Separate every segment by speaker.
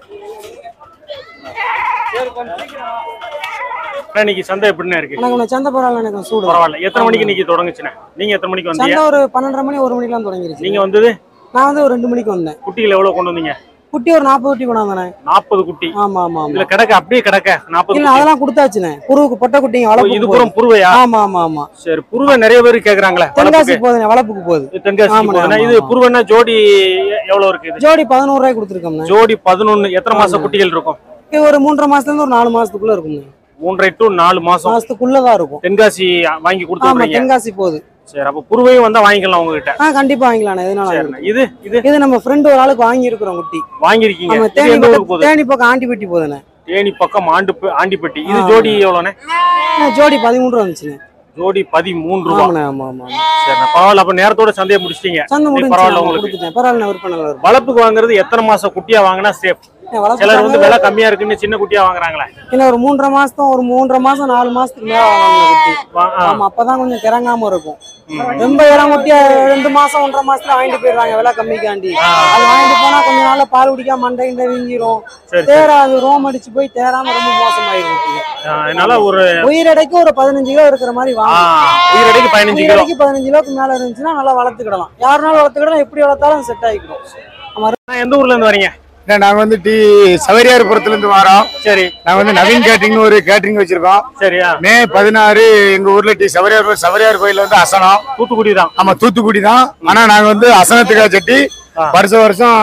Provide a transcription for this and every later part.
Speaker 1: அண்ணா, இன்னைக்கு சந்தை எப்படிண்ணே இருக்கு
Speaker 2: எனக்கு இந்த சந்தை பரவாயில்ல எனக்கு சூடு
Speaker 1: பரவாயில்ல எத்தனை மணிக்கு இன்னைக்கு தொடங்குச்சுண்ணே நீங்க எத்தனை மணிக்கு வந்தீங்க
Speaker 2: சந்தை ஒரு பன்னெண்டரை மணி ஒரு மணிக்கெல்லாம் தொடங்கிருச்சு
Speaker 1: நீங்க வந்தது
Speaker 2: நான் வந்து ஒரு ரெண்டு மணிக்கு வந்தேன்
Speaker 1: குட்டிகள் எவ்வளவு கொண்டு வந்தீங்க
Speaker 2: குட்டி ஒரு நாற்பது குட்டி கொண்டாந்தேன்
Speaker 1: நாற்பது குட்டி
Speaker 2: ஆமா ஆமா ஆமா
Speaker 1: இல்ல கிடக்க அப்படியே கிடக்க நாற்பது
Speaker 2: இல்ல
Speaker 1: குட்டி
Speaker 2: அதெல்லாம் கொடுத்தாச்சுண்ணே புருவுக்கு பொட்டை குட்டிங்க
Speaker 1: ஓ,
Speaker 2: வளர்ப்பு
Speaker 1: இது புறம் புருவையா
Speaker 2: ஆமா ஆமா ஆமா
Speaker 1: சரி புருவை நிறைய பேர் கேக்குறாங்களே
Speaker 2: தென்காசி
Speaker 1: வளர்ப்புக்கு.
Speaker 2: போகுதுண்ணே வளர்ப்புக்கு போகுது
Speaker 1: தென்காசி
Speaker 2: ஆமாண்ணே,
Speaker 1: போகுதுண்ணே.
Speaker 2: ஆமா,
Speaker 1: இது
Speaker 2: ஆமா.
Speaker 1: புருவன்னா ஜோடி எ- எவ்வளவு இருக்கு இது
Speaker 2: ஜோடி பதினோரு ரூபாய் கொடுத்துருக்கோம்ண்ணே
Speaker 1: ஜோடி பதினொன்னு எத்தனை மாசம்
Speaker 2: ஆமா.
Speaker 1: குட்டிகள் இருக்கும்
Speaker 2: இது ஒரு மூன்றரை மாசத்துல இருந்து ஒரு நாலு மாசத்துக்குள்ள இருக்கும்ண்ணே
Speaker 1: மூன்றரை டு நாலு மாசம்
Speaker 2: மாசத்துக்குள்ளதான் இருக்கும்
Speaker 1: தென்காசி வாங்கி கொடுத்து
Speaker 2: ஆமா
Speaker 1: விடுறீங்க
Speaker 2: தென்காசி போகுது
Speaker 1: சரி அப்ப புருவையும் வந்தா வாங்கிக்கலாம் உங்ககிட்ட
Speaker 2: ஆ கண்டிப்பா வாங்கிக்கலாண்ணே எதுனால
Speaker 1: சரிண்ணே இது இது
Speaker 2: இது நம்ம ஃப்ரெண்ட் ஒரு ஆளுக்கு வாங்கி இருக்கிறோம் குட்டி
Speaker 1: வாங்கியிருக்கீங்க
Speaker 2: ஆமா
Speaker 1: இது
Speaker 2: தேனி
Speaker 1: எந்த ஊருக்கு
Speaker 2: பக்கம்
Speaker 1: போகுது
Speaker 2: தேனி பக்கம் ஆண்டிப்பட்டி போகுதுண்ணே
Speaker 1: தேனி பக்கம் ஆண்டு ஆண்டிப்பட்டி இது
Speaker 2: ஆ.
Speaker 1: ஜோடி எவ்வளோண்ணே
Speaker 2: ஆ, ஜோடி பதிமூணு ரூபா வந்துச்சுண்ணே
Speaker 1: ஜோடி பதிமூன்று ரூபா
Speaker 2: ஆமாண்ணே ஆமா ஆமா ஆமா.
Speaker 1: சரிண்ணே பரவாயில்ல அப்ப நேரத்தோட சந்தையை முடிச்சிட்டீங்க
Speaker 2: சந்தை
Speaker 1: இன்னைக்கு
Speaker 2: முடிஞ்சு
Speaker 1: பரவாயில்ல
Speaker 2: ஆமா,
Speaker 1: உங்களுக்கு
Speaker 2: கொடுத்துட்டேன் பரவாயில்ல விற்பனை நல்லா இருக்கும்
Speaker 1: வளர்ப்புக்கு வாங்குறது எத்தனை மாசம் குட்டியா வாங்கினா சேஃப்
Speaker 2: ஏன் வளர்ப்பு
Speaker 1: சிலர் வந்து
Speaker 2: சந்தை
Speaker 1: விலை கம்மியா இருக்குன்னு சின்ன குட்டியா வாங்குறாங்களே
Speaker 2: இன்னும் ஒரு மூன்றரை மாசம் ஒரு மூன்றரை மாசம் நாலு மாசத்துக்கு மேல வாங்கணும் குட்டி
Speaker 1: வா- ஆ.
Speaker 2: ஆமா அப்பதான் கொஞ்சம் கிறங்காம இருக்கும்
Speaker 1: ம்.
Speaker 2: ரொம்ப இடம் குட்டியா ரெண்டு மாசம் ஒன்றரை மாசத்துல வாங்கிட்டு போயிடுறாங்க விலை கம்மிக்காண்டி
Speaker 1: ஆ.
Speaker 2: அது வாங்கிட்டு போனா கொஞ்ச நாள்ல பால் குடிக்காம மண்டை கிண்டை வீங்கிரும்
Speaker 1: சரி சரி
Speaker 2: தேராது ரோம் அடிச்சு போய் தேராம ரொம்ப மோசமாயிரும் குட்டிங்க.
Speaker 1: ஆ, அதனால ஒரு
Speaker 2: உயிரடைக்கு ஒரு பதினஞ்சு கிலோ இருக்கிற மாதிரி
Speaker 1: ஆ,
Speaker 2: வாங்க
Speaker 1: உயிரடைக்கு பதினஞ்சு கிலோ
Speaker 2: உயிரடைக்கு பதினஞ்சு கிலோக்கு மேல இருந்துச்சுன்னா நல்லா வளர்த்துக்கிடலாம் யாருனாலும் வளர்த்துக்கிடலாம் எப்படி வளர்த்தாலும் செட் ஆகிக்கிறோம்
Speaker 1: அண்ணா, எந்த ஊர்ல இருந்து வரீங்க
Speaker 3: இல்ல, நாங்க வந்து டி சவரியார்புரத்துல இருந்து வரோம்
Speaker 1: சரி
Speaker 3: நாங்க வந்து நவீன் கேட்டரிங்னு ஒரு கேட்டரிங் வச்சிருக்கோம்
Speaker 1: சரியா
Speaker 3: மே பதினாறு எங்க ஊர்ல டி சவரியார் சவரியார் கோயில்ல வந்து அசனம்
Speaker 1: தூத்துக்குடி தான்
Speaker 3: ஆமா தூத்துக்குடி தான் ஆனா நாங்க வந்து அசனத்துக்காக சட்டி
Speaker 1: ஆ.
Speaker 3: வருஷம் வருஷம்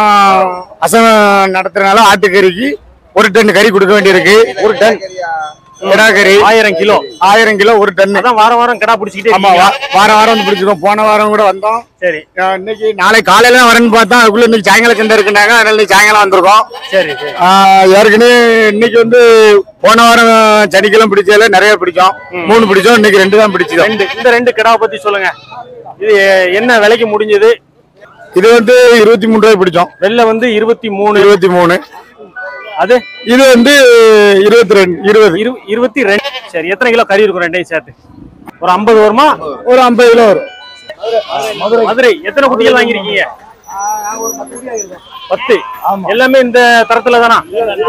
Speaker 3: அசனம் நடத்துறதுனால ஆட்டுக்கறிக்கு ஒரு டன் கறி கொடுக்க வேண்டியிருக்கு ஒரு டன் கிடா கறி
Speaker 1: ஆயிரம் கிலோ
Speaker 3: ஆயிரம் கிலோ ஒரு டன்
Speaker 1: அதான் வாரம் வாரம் கடா பிடிச்சிக்கிட்டே
Speaker 3: ஆமா
Speaker 1: இருக்கீங்க.
Speaker 3: வா- வாரம் வாரம் வந்து பிடிச்சிருக்கோம் போன வாரம் கூட வந்தோம்
Speaker 1: சரி
Speaker 3: அஹ் இன்னைக்கு நாளை காலையில தான் வரேன்னு பார்த்தா அதுக்குள்ள இன்னைக்கு சாயங்காலம் கிண்ட இருக்குனாங்க அதனால இன்னைக்கு சாயங்காலம் வந்திருக்கோம்
Speaker 1: சரி சரி
Speaker 3: ஆஹ் ஏற்கனவே இன்னைக்கு வந்து போன வாரம் சனிக்கிழமை பிடிச்சதுல நிறைய பிடிச்சோம் மூணு பிடிச்சோம் இன்னைக்கு ரெண்டு தான் பிடிச்சோம்
Speaker 1: ரெண்டு இந்த ரெண்டு கிடாவை பத்தி சொல்லுங்க இது என்ன விலைக்கு முடிஞ்சது
Speaker 3: இது வந்து இருபத்தி மூணு ரூபாய் பிடிச்சோம்
Speaker 1: வெள்ளை வந்து இருபத்தி மூணு
Speaker 3: இருபத்தி மூணு
Speaker 1: அது
Speaker 3: இது வந்து இருபத்தி ரெண்டு இருபது
Speaker 1: இரு இருபத்தி ரெண்டு சரி எத்தனை கிலோ கறி இருக்கும் ரெண்டையும் சேர்த்து ஒரு ஐம்பது வருமா
Speaker 3: ஒரு ஐம்பது கிலோ வரும்
Speaker 1: மதுரை எத்தனை குட்டிகள் வாங்கியிருக்கீங்க பத்து எல்லாமே இந்த தரத்துல தானா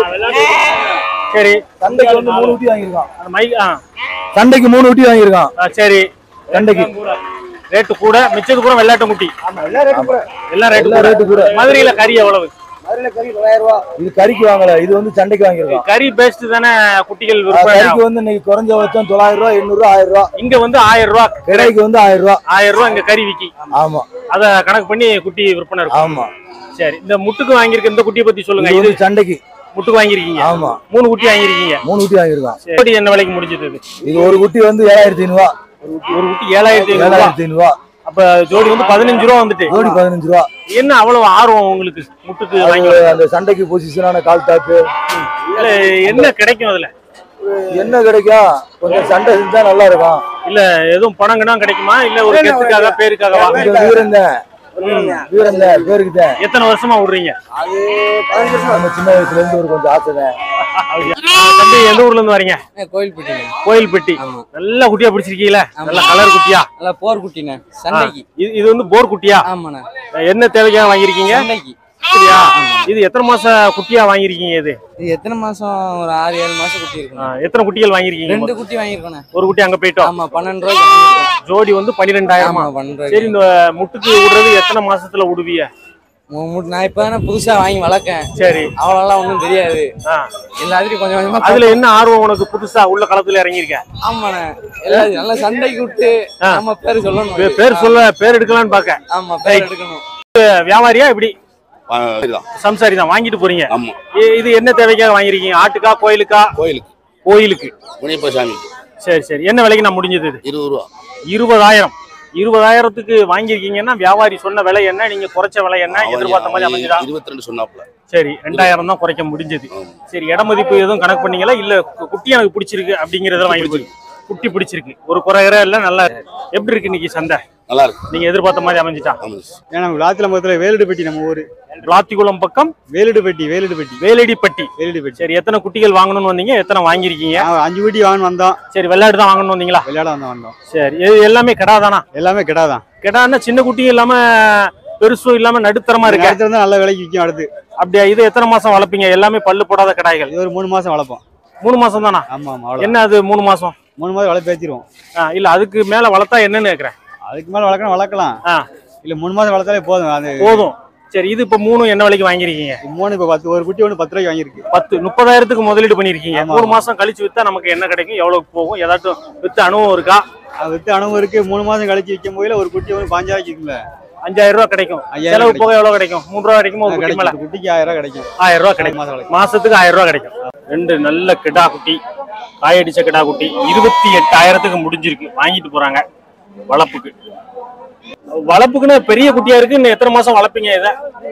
Speaker 1: சரி
Speaker 4: சந்தைக்கு வந்து மூணு ஊட்டி வாங்கியிருக்கான்
Speaker 1: அந்த மைக் ஆ
Speaker 4: சந்தைக்கு மூணு ஊட்டி வாங்கியிருக்கான்
Speaker 1: ஆ, சரி
Speaker 4: சந்தைக்கு
Speaker 1: ரேட்டு கூட மிச்சது கூட வெள்ளாட்டு குட்டி எல்லாம் ரேட்டு
Speaker 4: எல்லா ரேட்டு
Speaker 1: கூட
Speaker 4: கூட.
Speaker 1: மதுரையில கறி எவ்வளவு
Speaker 4: இது கறிக்கு வாங்கல இது வந்து சண்டைக்கு வாங்கியிருக்கான்
Speaker 1: கறி பேஸ்ட் தானே குட்டிகள்
Speaker 4: ஆ,
Speaker 1: விற்பனை
Speaker 4: கறிக்கு
Speaker 1: ஆகும்.
Speaker 4: வந்து இன்னைக்கு குறைஞ்ச பட்சம் தொள்ளாயிரம் ரூபா எண்ணூறு ரூபா ஆயிரம் ரூபா
Speaker 1: இங்க வந்து ஆயிரம் ரூபா
Speaker 4: கிடைக்கு வந்து ஆயிரம் ரூபா
Speaker 1: ஆயிரம் ரூபா இங்க கறி விக்கி
Speaker 4: ஆமா
Speaker 1: அத கணக்கு பண்ணி குட்டி விற்பனை இருக்கும்
Speaker 4: ஆமா
Speaker 1: சரி இந்த முட்டுக்கு வாங்கியிருக்க இந்த குட்டியை பத்தி சொல்லுங்க
Speaker 4: இது
Speaker 1: இது
Speaker 4: வந்து சண்டைக்கு
Speaker 1: முட்டுக்கு வாங்கியிருக்கீங்க
Speaker 4: ஆமா
Speaker 1: மூணு குட்டி வாங்கியிருக்கீங்க
Speaker 4: மூணு ஊட்டி வாங்கியிருக்கான்
Speaker 1: சரி. குட்டி என்ன விலைக்கு முடிஞ்சது இது
Speaker 4: இது ஒரு குட்டி வந்து ஏழாயிரத்தி ஐநூறுவா
Speaker 1: ஒரு குட்டி ஏழாயிரத்தி ஐநூறு ரூபா
Speaker 4: ஏழாயிரத்தி ஐநூறுவா
Speaker 1: அப்ப ஜோடி வந்து பதினஞ்சு ரூபா வந்துட்டு
Speaker 4: ஜோடி பதினஞ்சு ரூபா
Speaker 1: என்ன அவ்வளவு ஆர்வம் உங்களுக்கு முட்டுக்கு வாங்கி
Speaker 4: அது அந்த சண்டைக்கு பொசிஷனான கால் டாப்பு
Speaker 1: இல்ல என்ன கிடைக்கும் அதுல
Speaker 4: என்ன கிடைக்கும் கொஞ்சம் சண்டை செஞ்சா நல்லா இருக்கும்
Speaker 1: இல்ல எதுவும் பணம் கிணம் கிடைக்குமா இல்ல ஒரு கெத்துக்காக பேருக்காகவா
Speaker 4: கொஞ்சம் வீரம் தான் வீரம் தான் பேருக்கு தான்
Speaker 1: எத்தனை வருஷமா விடுறீங்க
Speaker 4: நம்ம சின்ன வயசுல இருந்து ஒரு கொஞ்சம் ஆசை தான்
Speaker 1: தம்பி எந்த ஊர்ல இருந்து வரீங்க
Speaker 5: கோயில்பட்டி
Speaker 1: கோயில்பட்டி
Speaker 5: ஆமா
Speaker 1: நல்ல குட்டியா பிடிச்சிருக்கீங்களா நல்ல கலர் குட்டியா
Speaker 5: நல்லா போர் குட்டிண்ணே
Speaker 1: ஆ,
Speaker 5: சண்டைக்கு
Speaker 1: இது இது வந்து போர் குட்டியா
Speaker 5: ஆமாண்ணே
Speaker 1: என்ன தேவைக்காக வாங்கியிருக்கீங்க
Speaker 5: சண்டைக்கு
Speaker 1: சரியா இது எத்தனை மாச குட்டியா வாங்கியிருக்கீங்க இது
Speaker 5: இது எத்தனை மாசம் ஒரு ஆறு ஏழு மாசம் குட்டி
Speaker 1: ஆ,
Speaker 5: இருக்கும்
Speaker 1: எத்தனை குட்டிகள் வாங்கியிருக்கீங்க
Speaker 5: ரெண்டு குட்டி வாங்கியிருக்கோண்ணே
Speaker 1: ஒரு குட்டி அங்க போயிட்டோம்
Speaker 5: ஆமா பன்னெண்டு ரூபாய்க்கு வாங்கியிருக்கோம்
Speaker 1: ஜோடி வந்து பன்னிரெண்டாயிரமா
Speaker 5: ஆமா பன்னெண்டு
Speaker 1: சரி
Speaker 5: ரூபாய்க்கு
Speaker 1: இந்த முட்டுக்கு விடுறது எத்தனை மாசத்துல விடுவிய
Speaker 5: உங்க மூட்டு- நான் இப்ப தானே புதுசா வாங்கி வளர்க்கேன்
Speaker 1: சரி
Speaker 5: அவ்வளோலாம் ஒன்றும் தெரியாது
Speaker 1: ஆ.
Speaker 5: எல்லாத்தையும் கொஞ்சம் கொஞ்சமா
Speaker 1: அதுல என்ன ஆர்வம் உனக்கு புதுசா உள்ள களத்துல இறங்கியிருக்க
Speaker 5: ஆமாண்ணே எல்லாத்தையும் நல்லா சண்டைக்கு விட்டு
Speaker 1: ஆ.
Speaker 5: நம்ம பேர் சொல்லணும்
Speaker 1: பே- பேர் சொல்ல பேர் எடுக்கலாம்னு பாக்க
Speaker 5: ஆமா பேர் எடுக்கணும்
Speaker 1: வியாபாரியா இப்படி
Speaker 6: ஆ, சரிதான்
Speaker 1: சம்சாரி தான் வாங்கிட்டு போறீங்க
Speaker 6: ஆமா
Speaker 1: இ- இது என்ன தேவைக்காக வாங்கிருக்கீங்க ஆட்டுக்கா கோயிலுக்கா
Speaker 6: கோயிலுக்கு
Speaker 1: கோயிலுக்கு
Speaker 6: முனியப்ப சாமி
Speaker 1: சரி சரி என்ன விலைக்கு நான் முடிஞ்சது இது
Speaker 6: இருபது ரூபா
Speaker 1: இருபதாயிரம் இருபதாயிரத்துக்கு வாங்கியிருக்கீங்கன்னா வியாபாரி சொன்ன விலை என்ன நீங்க குறைச்ச விலை என்ன எதிர்பார்த்த மாதிரி அமைஞ்சுதா
Speaker 6: இருபத்தி ரெண்டு சொன்னாப்ல
Speaker 1: சரி ரெண்டாயிரம் தான் குறைக்க முடிஞ்சது
Speaker 6: ஆமா.
Speaker 1: சரி இட மதிப்பு எதுவும் கணக்கு பண்ணீங்களா இல்ல கு- குட்டி எனக்கு பிடிச்சிருக்கு அப்படிங்கறத வாங்கி போய் குட்டி பிடிச்சிருக்கு ஒரு குறையற இல்ல நல்லா எப்படி இருக்கு இன்னைக்கு சந்தை
Speaker 6: நல்லா இருக்கு
Speaker 1: நீங்க எதிர்பார்த்த மாதிரி அமைஞ்சிட்டா
Speaker 6: ஆமா
Speaker 7: ஏன்னா விளாத்திலம்பரத்துல வேலுடுப்பட்டி நம்ம ஊரு
Speaker 1: விளாத்திக்குளம் பக்கம்
Speaker 7: வேலுடுப்பட்டி வேலுடுப்பட்டி
Speaker 1: வேலடிப்பட்டி
Speaker 7: வேலுடுப்பட்டி
Speaker 1: சரி எத்தனை குட்டிகள் வாங்கணும்னு வந்தீங்க எத்தனை வாங்கியிருக்கீங்க
Speaker 7: நான் அஞ்சு வீட்டி வாங்கன்னு வந்தோம்
Speaker 1: சரி வெள்ளாடு தான் வாங்கணும் வந்தீங்களா
Speaker 7: விளையாட வந்தோம் வந்தோம்
Speaker 1: சரி இது எல்லாமே கிடா தானா
Speaker 7: எல்லாமே கிடாதான்
Speaker 1: கிடான்னா சின்ன குட்டியும் இல்லாம பெருசும் இல்லாம நடுத்தரமா இருக்கு
Speaker 7: அடுத்து வந்து நல்ல விலைக்கு விற்கும் அடுத்து
Speaker 1: அப்படியா இது எத்தனை மாசம் வளர்ப்பீங்க எல்லாமே பல்லு போடாத கடாய்கள்
Speaker 7: இது ஒரு மூணு மாசம் வளர்ப்போம்
Speaker 1: மூணு மாசம் தானா
Speaker 7: ஆமா ஆமா அவ்வளோ
Speaker 1: என்ன அது மூணு மாசம்
Speaker 7: மூணு மாதம் வளர்ப்பு ஏற்றிடுவோம்
Speaker 1: ஆ, இல்ல அதுக்கு மேல வளர்த்தா என்னன்னு கேக்குறேன்
Speaker 7: அதுக்கு மேல வளர்க்கணும் வளர்க்கலாம்
Speaker 1: ஆ.
Speaker 7: இல்ல மூணு மாசம் வளர்த்தாலே போதும் அது
Speaker 1: போதும் சரி இது இப்ப மூணு என்ன விலைக்கு வாங்கிருக்கீங்க
Speaker 7: மூணு இப்போ பத்து ஒரு குட்டி ஒன்று பத்து ரூபாய்க்கு வாங்கியிருக்கு
Speaker 1: பத்து முப்பதாயிரத்துக்கு முதலீடு பண்ணிருக்கீங்க
Speaker 7: ஆமா.
Speaker 1: மூணு மாசம் கழிச்சு வித்தா நமக்கு என்ன கிடைக்கும் எவ்வளவு போகும் ஏதாட்டும் வித்து அனுபவம் இருக்கா
Speaker 7: அது வித்து அனுபவம் இருக்கு மூணு மாசம் கழிச்சு விற்கும் போயில ஒரு குட்டி ஒன்று பாஞ்சாயிரம் இருக்குல்ல
Speaker 1: அஞ்சாயிரம் ரூபாய் கிடைக்கும்
Speaker 7: ஐயாயிரம்
Speaker 1: செலவு
Speaker 7: கிடைக்கும்.
Speaker 1: போக எவ்வளவு கிடைக்கும் மூணு ரூபா கிடைக்குமா ஒரு குட்டி மேல
Speaker 7: கிடைக்கும் குட்டிக்கு ஆயிரம் ரூபாய் கிடைக்கும்
Speaker 1: ஆயிரம் ரூபாய்
Speaker 7: ஒரு
Speaker 1: கிடைக்கும்
Speaker 7: மாசம் வளர்க்கும்
Speaker 1: மாசத்துக்கு ஆயிரம் ரூபாய் கிடைக்கும் ரெண்டு நல்ல கிடா குட்டி காயடிச்ச கிடா குட்டி இருபத்தி எட்டாயிரத்துக்கு முடிஞ்சிருக்கு வாங்கிட்டு போறாங்க வளர்ப்புக்கு வளர்ப்புக்குன்னு பெரிய குட்டியா இருக்கு இன்னும் எத்தனை மாசம் வளர்ப்பீங்க இத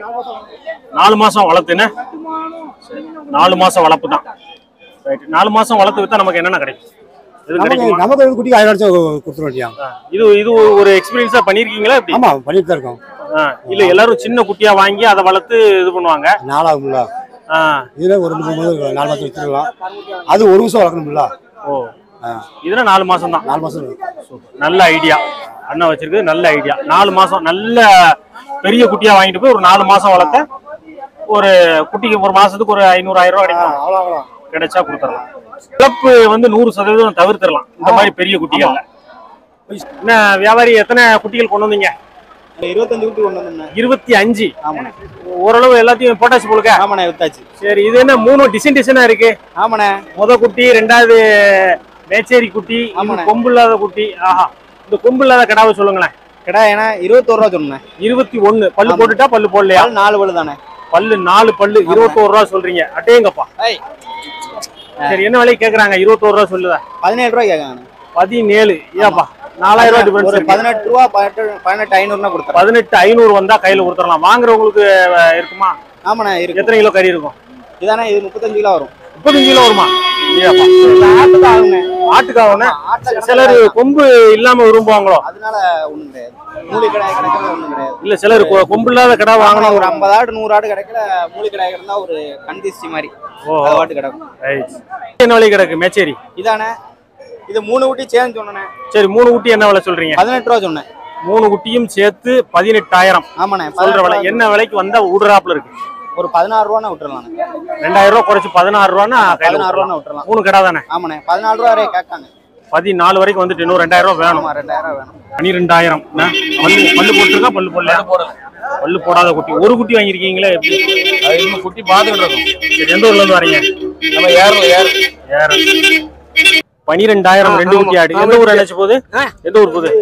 Speaker 1: நாலு மாசம் வளர்த்துன்னு சரி, நாலு மாசம் வளர்ப்பு தான் ரைட் நாலு மாசம் வளர்த்து வித்தா நமக்கு என்னென்ன கிடைக்கும் எதுவும் கிடைக்குமா
Speaker 8: நமக்கு ஒரு குட்டிக்கு ஆயிரம் லட்சம் கொடுத்துட வேண்டியாங்க
Speaker 1: ஆ, இது இது ஒரு எக்ஸ்பீரியன்ஸா பண்ணிருக்கீங்களா எப்படி
Speaker 8: ஆமா பண்ணிட்டு தான் இருக்கோம்
Speaker 1: ஆ, இல்ல எல்லாரும் சின்ன குட்டியா வாங்கி அதை வளர்த்து இது பண்ணுவாங்க
Speaker 8: நாலாகும்ல
Speaker 1: ஆ,
Speaker 8: இதுல ஒரு முப்பது முதல் நாலு மாசம் வச்சிருக்கலாம் அது ஒரு வருஷம் வளர்க்கணும்ல
Speaker 1: ஓ
Speaker 8: ஆ.
Speaker 1: இதுல நாலு மாசம் தான்
Speaker 8: நாலு மாசம்
Speaker 1: நல்ல ஐடியா அண்ணா வச்சிருக்குது நல்ல ஐடியா நாலு மாசம் நல்ல பெரிய குட்டியா வாங்கிட்டு போய் ஒரு நாலு மாசம் வளர்த்த ஒரு குட்டிக்கு ஒரு மாசத்துக்கு ஒரு ஐநூறு ஆயிரம் ரூபாய் கிடைக்கும்
Speaker 8: அவ்வளோ அவ்வளோ
Speaker 1: கிடைச்சா கொடுத்துடலாம் இழப்பு வந்து நூறு சதவீதம் தவிர்த்திடலாம் இந்த மாதிரி பெரிய குட்டிகள்ல என்ன வியாபாரி எத்தனை குட்டிகள் கொண்டு வந்தீங்க
Speaker 7: இருபத்தஞ்சு குட்டி கொண்டு வந்தேன்
Speaker 1: இருபத்தி அஞ்சு
Speaker 7: ஆமாண்ணே
Speaker 1: ஓரளவு எல்லாத்தையும் போட்டாச்சு போலுக்க
Speaker 7: ஆமாண்ணே வித்தாச்சு
Speaker 1: சரி இது என்ன மூணு டிசைன் டிசைனா இருக்கு
Speaker 7: ஆமாண்ணே
Speaker 1: முத குட்டி ரெண்டாவது மேச்சேரி குட்டி இது
Speaker 7: ஆமாண்ணே.
Speaker 1: கொம்பு இல்லாத குட்டி ஆஹா இந்த கொம்பு இல்லாத கடாவை சொல்லுங்களேன்
Speaker 7: கிடா ஏன்னா இருபத்தோரு ரூபா சொன்னேன்
Speaker 1: இருபத்தி ஒண்ணு பல்லு
Speaker 7: ஆமா.
Speaker 1: போட்டுட்டா பல்லு போடலையா
Speaker 7: நாலு பல்லு தானே
Speaker 1: பல்லு நாலு பல்லு இருபத்தோரு ரூபா சொல்றீங்க அட்டேங்கப்பா
Speaker 7: ஏய்.
Speaker 1: சரி என்ன விலை கேக்குறாங்க இருபத்தோரு ரூபா சொல்லுதா
Speaker 7: பதினேழு ரூபாய் கேட்காங்க
Speaker 1: பதினேழு ஏப்பா நாலாயிரம் ரூபாய்
Speaker 7: ஒரு
Speaker 1: டிஃபரன்ஸ்
Speaker 7: பதினெட்டு ரூபா பதினெட்டு பதினெட்டு ஐநூறுனா கொடுத்துறேன்
Speaker 1: பதினெட்டு ஐநூறு வந்தா கையில கொடுத்துடலாம் வாங்குறவங்களுக்கு அஹ், இருக்குமா
Speaker 7: ஆமாண்ணே இருக்கு
Speaker 1: எத்தனை கிலோ கறி இருக்கும்
Speaker 7: இதானே இது முப்பத்தஞ்சு கிலோ வரும்
Speaker 1: முப்பத்தஞ்சு கிலோ வருமா ஏப்பா
Speaker 7: ஆட்டுக்கு ஆகுங்க
Speaker 1: ஆட்டுக்காகனே
Speaker 7: ஆட்டை
Speaker 1: சிலர் கொம்பு இல்லாம விரும்புவாங்களோ
Speaker 7: அதனால ஒண்ணும் கிடையாது மூலி கடாய் கிடைக்கிறது ஒண்ணும் கிடையாது
Speaker 1: இல்ல சிலர் கொ- கொம்பு இல்லாத கடை
Speaker 7: வாங்கினா
Speaker 1: வாங்கணும்
Speaker 7: ஒரு ஐம்பது ஆடு நூறு ஆடு கிடைக்கல மூலி கடாய் இருந்தா ஒரு கண்டிஸ்டி மாதிரி
Speaker 1: ஓ
Speaker 7: அது பாட்டு கிடக்கும்
Speaker 1: ரைட் என்ன விலை கிடக்கு மேச்சேரி
Speaker 7: இதானே இது மூணு குட்டி சேர்ந்து சொன்னேன்
Speaker 1: சரி மூணு குட்டி என்ன விலை சொல்றீங்க
Speaker 7: பதினெட்டு ரூபா சொன்னேன்
Speaker 1: மூணு குட்டியும் சேர்த்து பதினெட்டாயிரம்
Speaker 7: ஆமாண்ணே
Speaker 1: சொல்ற விலை
Speaker 7: பதினெட்டு
Speaker 1: என்ன விலைக்கு வந்தா விடுறாப்புல இருக்கு
Speaker 7: ரூபா. ஒரு பதினாறு ரூபானா விட்டுறலாம்
Speaker 1: ரெண்டாயிரம் ரூபாய் குறைச்சு பதினாறு ரூபான்னா கையில
Speaker 7: பதினாறு
Speaker 1: விட்டுறலாம்.
Speaker 7: ரூபானா விட்டுறலாம்
Speaker 1: மூணு கடை தானே
Speaker 7: ஆமாண்ணே பதினாலு ரூபா வரையும் கேட்காங்க
Speaker 1: பதினாலு வரைக்கும் வந்துட்டு இன்னும் ரெண்டாயிரம் ரூபாய் வேணும்
Speaker 7: ஆமா ரெண்டாயிரம் ரூபா வேணும்
Speaker 1: பன்னிரெண்டாயிரம் என்ன? பல்லு பல்லு போட்டுருக்கா பல்லு போடலையா பல்லு போடாத குட்டி ஒரு குட்டி வாங்கியிருக்கீங்களே எப்படி
Speaker 6: அது இன்னும் குட்டி பார்த்துக்கிட்டு இருக்கோம்
Speaker 1: சரி, எந்த ஊர்ல இருந்து வரீங்க
Speaker 6: நம்ம ஏறணும் ஏற
Speaker 1: ஏற பனிரெண்டாயிரம் ரெண்டு குட்டி ஆடு எந்த ஊர் நினைச்சு போகுது எந்த ஊர் போகுது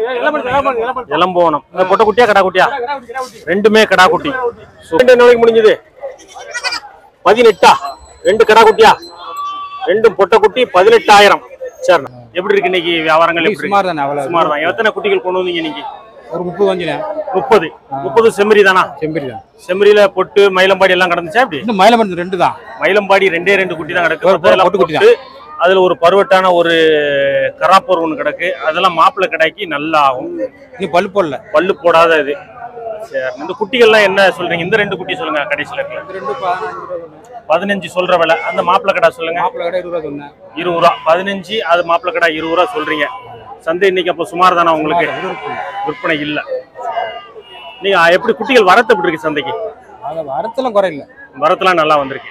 Speaker 1: இளம்போனம் இந்த பொட்டை குட்டியா கடா குட்டியா ரெண்டுமே கடா குட்டி So, ரெண்டு என்ன விலைக்கு முடிஞ்சது பதினெட்டா ரெண்டு கடா குட்டியா ரெண்டும் பொட்டை குட்டி பதினெட்டாயிரம் சரி எப்படி இருக்கு இன்னைக்கு வியாபாரங்கள் எப்படி இருக்கு?
Speaker 7: சுமார் தானே அவ்வளவு
Speaker 1: சுமார் தான் எத்தனை குட்டிகள் கொண்டு வந்தீங்க இன்னைக்கு
Speaker 7: ஒரு முப்பது கொஞ்சம்
Speaker 1: முப்பது முப்பது செம்மறி தானா
Speaker 7: செம்பரி தான்
Speaker 1: செம்மறியில பொட்டு மயிலம்பாடி எல்லாம் கடந்துச்சா அப்படி
Speaker 7: இன்னும் மயிலமருந்து ரெண்டு தான்
Speaker 1: மயிலம்பாடி ரெண்டே ரெண்டு குட்டி தான் கிடக்கு
Speaker 7: ஒரு
Speaker 1: மத்ததெல்லாம்
Speaker 7: பொட்டு குட்டி
Speaker 1: பொட்டு. அதுல ஒரு பருவட்டான ஒரு கராப்பூர் ஒண்ணு கிடக்கு அதெல்லாம் மாப்பிள்ளை கடாக்கி நல்லா ஆகும்
Speaker 7: நீ பல்லு போடல
Speaker 1: பல்லு போடாத இது சரி இந்த குட்டிகள்லாம் என்ன சொல்றீங்க இந்த ரெண்டு குட்டி சொல்லுங்க கடைசியில இருக்கு
Speaker 7: ரெண்டு பதினஞ்சு ரூபா
Speaker 1: பதினஞ்சு சொல்ற விலை அந்த மாப்பிள்ளை கடை சொல்லுங்க
Speaker 7: மாப்பிள்ளை கடை இருபது ரூபா சொன்னேன்
Speaker 1: இருபது ரூபா பதினஞ்சு அது மாப்பிள்ளை கடை இருபது ரூபா சொல்றீங்க சந்தை இன்னைக்கு அப்போ சுமார் தானே உங்களுக்கு விற்பனை இல்ல நீங்க எப்படி குட்டிகள் வரத்து எப்படி இருக்கு சந்தைக்கு
Speaker 7: அது வரத்துல குறையில
Speaker 1: வரத்துலாம் நல்லா வந்திருக்கு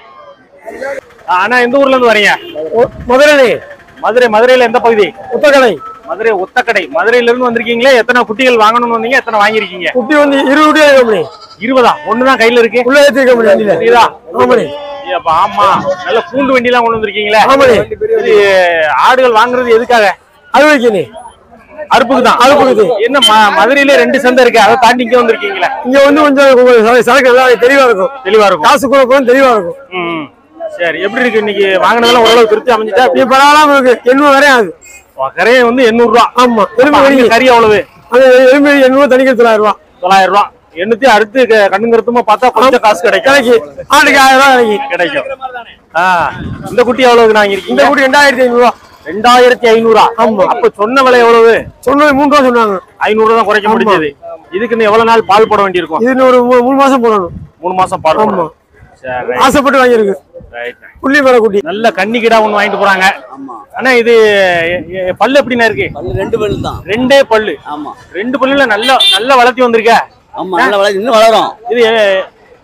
Speaker 1: ஆனா எந்த ஊர்ல இருந்து வரீங்க மதுரை மதுரை மதுரையில எந்த பகுதி
Speaker 2: உத்தக்கடை
Speaker 1: மதுரை ஒத்தக்கடை மதுரையில இருந்து வந்திருக்கீங்களே எத்தனை குட்டிகள் வாங்கணும்னு வந்தீங்க எத்தனை வாங்கியிருக்கீங்க
Speaker 2: குட்டி வந்து இருபது குட்டி இருக்க முடியும்
Speaker 1: இருபதா ஒண்ணுதான் கையில இருக்கு
Speaker 2: உள்ள ஏற்றிருக்க முடியும் வண்டியில
Speaker 1: இதா
Speaker 2: ஆமாடி
Speaker 1: ஏ, அப்ப ஆமா நல்ல பூண்டு வண்டி எல்லாம் கொண்டு வந்திருக்கீங்களே
Speaker 2: ஆமாடி
Speaker 1: இது ஆடுகள் வாங்குறது எதுக்காக
Speaker 2: அறுவைக்கு நீ
Speaker 1: அறுப்புக்கு தான்
Speaker 2: அறுப்புக்கு.
Speaker 1: என்ன ம- மதுரையில ரெண்டு சந்தை இருக்கு அதை தாண்டி இங்க வந்திருக்கீங்களே
Speaker 2: இங்க வந்து கொஞ்சம் ச- சரக்கு எல்லாம் தெளிவா இருக்கும்
Speaker 1: தெளிவா இருக்கும்
Speaker 2: காசு கூட போகும் தெளிவா இருக்கும்
Speaker 1: ம். சரி எப்படி இருக்கு இன்னைக்கு வாங்கினதெல்லாம் ஓரளவு திருப்தி அமைஞ்சிட்டா
Speaker 2: நீ பரவாயில்லாம இருக்கு எண்ணூறு வரையும் ஆகுது
Speaker 1: கரையை வந்து எண்ணூறு ரூபா
Speaker 2: ஆமா எலும்பு
Speaker 1: அங்க
Speaker 2: வரைக்கும்
Speaker 1: கறி அவ்வளவு
Speaker 2: அது எலும்பு எண்ணூறு தனிக்கு தொள்ளாயிரம் ரூபா
Speaker 1: தொள்ளாயிரம் ரூபா எண்ணூத்தி அடுத்து க- கண்ணும் கருத்துமா பார்த்தா கொஞ்சம் காசு கிடைக்கும்
Speaker 2: கிடைக்கு ஆட்டுக்கு ஆயிரம் ரூபா கிடைக்கும்
Speaker 1: கிடைக்கும் ஆ இந்த குட்டி எவ்வளவுக்கு
Speaker 2: இந்த
Speaker 1: வாங்கிருக்கீங்க
Speaker 2: குட்டி ரெண்டாயிரத்தி ஐநூறு ரூபா
Speaker 1: ரெண்டாயிரத்தி ஐநூறா
Speaker 2: ஆமா.
Speaker 1: அப்ப சொன்ன விலை எவ்வளவு
Speaker 2: சொன்னது மூணு ரூபா சொன்னாங்க
Speaker 1: ஐநூறு தான் குறைக்க
Speaker 2: ஆமா.
Speaker 1: முடிஞ்சது இதுக்கு இன்னும் எவ்வளவு நாள் பால் போட வேண்டியிருக்கும்
Speaker 2: இது இன்னும் ஒரு மூ- மூணு மாசம் போடணும்
Speaker 1: மூணு மாசம் பால்
Speaker 2: ஆமா.
Speaker 1: போடணும் சரி right,
Speaker 2: ஆசைப்பட்டு வாங்கியிருக்கு
Speaker 1: right.
Speaker 2: புள்ளி மர குட்டி
Speaker 1: நல்ல கன்னி கிடா ஒண்ணு வாங்கிட்டு போறாங்க ஆனா இது எ- எ- பல்லு எப்படிண்ணா இருக்கு
Speaker 9: ரெண்டு பல்லு தான்
Speaker 1: ரெண்டே பல்லு
Speaker 9: ஆமா
Speaker 1: ரெண்டு பல்லுல நல்ல நல்ல வளர்த்தி வந்திருக்க
Speaker 9: ஆமா நல்ல வளர்ச்சி இன்னும் வளரும்
Speaker 1: இது எ-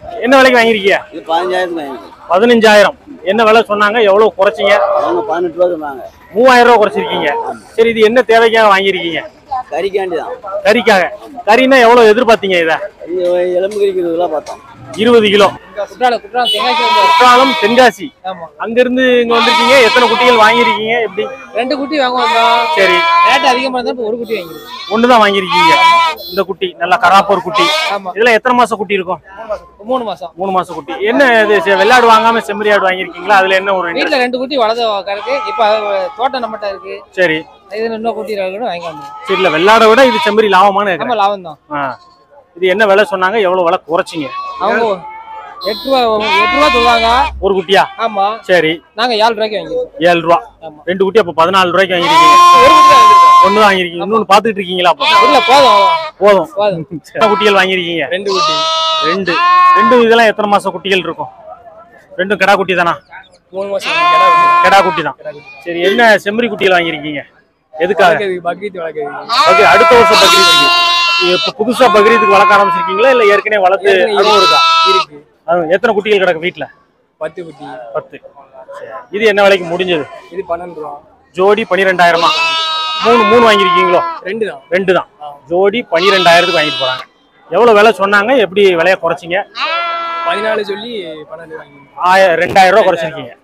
Speaker 1: என்ன விலைக்கு வாங்கியிருக்கீங்க
Speaker 9: இது பதினஞ்சாயிரத்துக்கு வாங்கிருக்கோம்
Speaker 1: பதினஞ்சாயிரம் என்ன விலை சொன்னாங்க எவ்வளவு குறைச்சிங்க
Speaker 9: அவங்க பதினெட்டு ரூபா சொன்னாங்க
Speaker 1: மூவாயிரம் ரூபா குறைச்சிருக்கீங்க சரி இது என்ன தேவைக்காக வாங்கியிருக்கீங்க
Speaker 9: கறிக்காண்டி தான்
Speaker 1: கறிக்காக கறின்னா எவ்வளவு எதிர்பார்த்தீங்க இத
Speaker 9: இது எலும்பு கறிக்கிறதுலாம் பார்த்தோம்
Speaker 1: இருபது கிலோ
Speaker 5: குற்றாலம் குற்றாலம் தெங்காசி வந்து
Speaker 1: குற்றாலம் தென்காசி
Speaker 5: ஆமா
Speaker 1: அங்க இருந்து இங்க வந்திருக்கீங்க எத்தனை குட்டிகள் வாங்கியிருக்கீங்க எப்படி
Speaker 5: ரெண்டு குட்டி வாங்க வந்தோம்
Speaker 1: சரி
Speaker 5: ரேட் அதிகமா இருந்தா இப்ப ஒரு குட்டி வாங்கிருக்கோம்
Speaker 1: ஒண்ணுதான் வாங்கியிருக்கீங்க இந்த குட்டி நல்ல கராப்பூர் குட்டி
Speaker 5: ஆமா
Speaker 1: இதுல எத்தனை மாசம் குட்டி இருக்கும்
Speaker 5: மூணு மாசம்
Speaker 1: மூணு மாசம் குட்டி என்ன இது செ- வெள்ளாடு வாங்காம செம்மறி ஆடு வாங்கியிருக்கீங்களா அதுல என்ன ஒரு interest?
Speaker 5: வீட்டுல ரெண்டு குட்டி வளர்ந்து இருக்கு இப்ப அது தோட்டம் நம்மகிட்ட இருக்கு
Speaker 1: சரி
Speaker 5: இது இன்னும் குட்டி இருக்குன்னு வாங்கி வந்தோம்
Speaker 1: சரி இல்ல வெள்ளாடை விட இது செம்மறி லாபமான இருக்கு
Speaker 5: ஆமா லாபம் தான்
Speaker 1: ஆ. இது என்ன விலை சொன்னாங்க எவ்வளவு விலை குறைச்சிங்க
Speaker 5: அவங்க எட்டு ரூபா எட்டு ரூபா சொல்லுவாங்க
Speaker 1: ஒரு குட்டியா
Speaker 5: ஆமா
Speaker 1: சரி
Speaker 5: நாங்க ஏழு ரூபாய்க்கு வாங்கிருக்கோம்
Speaker 1: ஏழு ரூபா
Speaker 5: ஆமா.
Speaker 1: ரெண்டு குட்டி அப்ப பதினாலு ரூபாய்க்கு வாங்கிருக்கீங்க
Speaker 5: ஒரு குட்டி தான் வாங்கிருக்கோம்
Speaker 1: ஒண்ணு வாங்கிருக்கீங்க இன்னொன்னு பாத்துட்டு இருக்கீங்களா அப்போ
Speaker 5: இல்ல போதும்
Speaker 1: போதும்
Speaker 5: போதும்
Speaker 1: எத்தனை குட்டிகள் வாங்கிருக்கீங்க
Speaker 5: ரெண்டு குட்டி
Speaker 1: ரெண்டு ரெண்டு இதெல்லாம் எத்தனை மாசம் குட்டிகள் இருக்கும் ரெண்டும் கிடா குட்டி தானா
Speaker 5: மூணு மாசம்
Speaker 1: கிடா குட்டி தான் சரி என்ன செம்மறி குட்டிகள் வாங்கிருக்கீங்க எதுக்காக
Speaker 5: பக்ரீத் வளர்க்குறது
Speaker 1: ஓகே அடுத்த வருஷம் பக்ரீத்துக்கு இப்ப புதுசா பக்ரீத்துக்கு வளர்க்க ஆரம்பிச்சிருக்கீங்களா இல்ல ஏற்கனவே வளர்த்து அனுபவம் இருக்கா
Speaker 5: இருக்கு
Speaker 1: அது எத்தனை குட்டிகள் கிடக்கு வீட்டுல
Speaker 5: பத்து குட்டி
Speaker 1: பத்து சரி. இது என்ன விலைக்கு முடிஞ்சது
Speaker 5: இது பன்னெண்டு ரூபா
Speaker 1: ஜோடி பனிரெண்டாயிரமா மூணு மூணு வாங்கியிருக்கீங்களோ
Speaker 5: ரெண்டு தான்
Speaker 1: ரெண்டு தான் ஜோடி பனிரெண்டாயிரத்துக்கு வாங்கிட்டு போறாங்க எவ்வளவு விலை சொன்னாங்க எப்படி விலைய குறைச்சிங்க
Speaker 5: பதினாலு சொல்லி பன்னெண்டு வாங்கி
Speaker 1: ஆயிரம் ரெண்டாயிரம் ரூபா குறைச்சிருக்கீங்க